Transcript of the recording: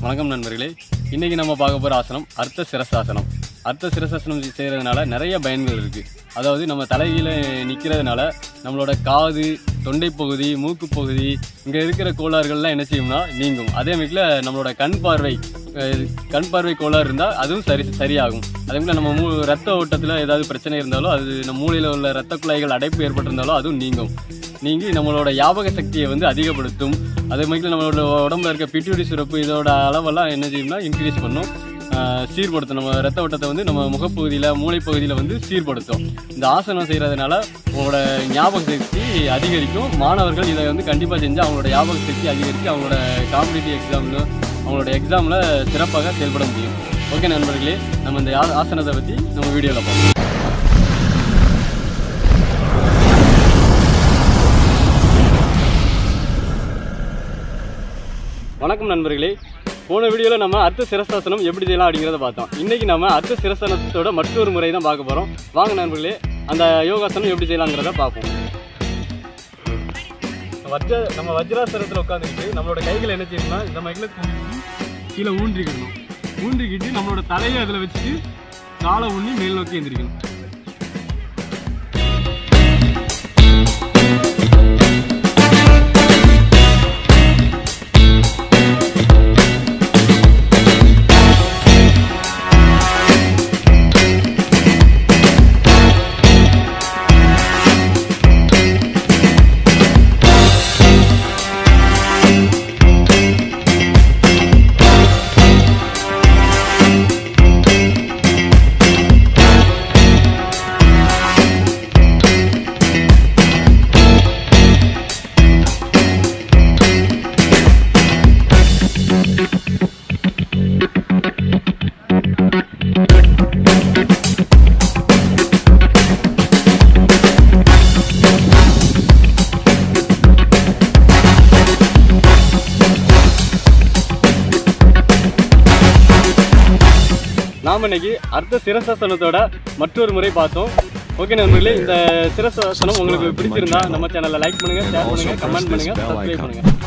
வணக்கம் நண்பர்களே இன்னைக்கு நம்ம பார்க்க போகிற ஆசனம் அர்த்த சிரசாசனம் அர்த்த சிரசாசனம் செய்கிறதுனால நிறைய பயன்கள் இருக்குது அதாவது நம்ம தலையில நிற்கிறதுனால நம்மளோட காது தொண்டை பகுதி மூக்கு பகுதி இங்கே இருக்கிற கோளாறுகள்லாம் என்ன செய்யும்னா நீங்கும் அதே மாதிரில நம்மளோட கண் பார்வை அஹ், கண் பார்வை கோளாறு இருந்தால் அதுவும் சரி சரியாகும் அதே மாதிரி நம்ம மூ ரத்த ஓட்டத்தில் ஏதாவது பிரச்சனை இருந்தாலும் அது நம்ம மூளையில் உள்ள ரத்த குழாய்கள் அடைப்பு ஏற்பட்டிருந்தாலும் அதுவும் நீங்கும் நீங்கி நம்மளோட ஞாபக சக்தியை வந்து அதிகப்படுத்தும் அதே மாதிரி நம்மளோட உடம்புல இருக்க பிட்யூரி சுரப்பு இதோட அளவெல்லாம் என்ன செய்யும்னா இன்க்ரீஸ் பண்ணும் ஆஹ் சீர்படுத்தும் நம்ம ரத்த ஓட்டத்தை வந்து நம்ம முகப்பகுதியில் மூளைப்பகுதியில் வந்து சீர்படுத்தும் இந்த ஆசனம் செய்கிறதுனால உங்களோட ஞாபக சக்தி அதிகரிக்கும் மாணவர்கள் இதை வந்து கண்டிப்பாக செஞ்சு அவங்களோட ஞாபக சக்தி அதிகரித்து அவங்களோட காம்படிட்டிவ் எக்ஸாம்னு அவங்களோட எக்ஸாமில் சிறப்பாக செயல்பட முடியும் ஓகே நண்பர்களே நம்ம இந்த ஆ- ஆசனத்தை பற்றி நம்ம வீடியோவில் பார்ப்போம் வணக்கம் நண்பர்களே போன வீடியோவில் நம்ம அர்த்த சிரசாசனம் எப்படி செய்யலாம் அப்படிங்கிறத பார்த்தோம் இன்னைக்கு நம்ம அர்த்த சிரசனத்தோட மற்றொரு முறை தான் பார்க்க போகிறோம் வாங்க நண்பர்களே அந்த யோகாசனம் எப்படி செய்யலாங்கிறத பார்ப்போம் வஜ்ர நம்ம வஜ்ராசனத்தில் உட்காந்துக்கிட்டு நம்மளோட கைகளை என்ன செய்யணும்னா இந்த மைக்கில் கீழே ஊன்றிக்கணும் ஊன்றிக்கிட்டு நம்மளோட தலையை அதில் வச்சுட்டு காலை ஊன்றி மேல் நோக்கி எந்திரிக்கணும் நாம் இன்னைக்கு அர்த்த சிரசாசனத்தோட மற்றொரு முறை பார்த்தோம் ஓகே நண்பர்களே இந்த சிரசாசனம் உங்களுக்கு பிடிச்சிருந்தா நம்ம சேனலை லைக் பண்ணுங்க ஷேர் பண்ணுங்க கமெண்ட் பண்ணுங்க சப்ஸ்கிரைப் பண்ணுங்க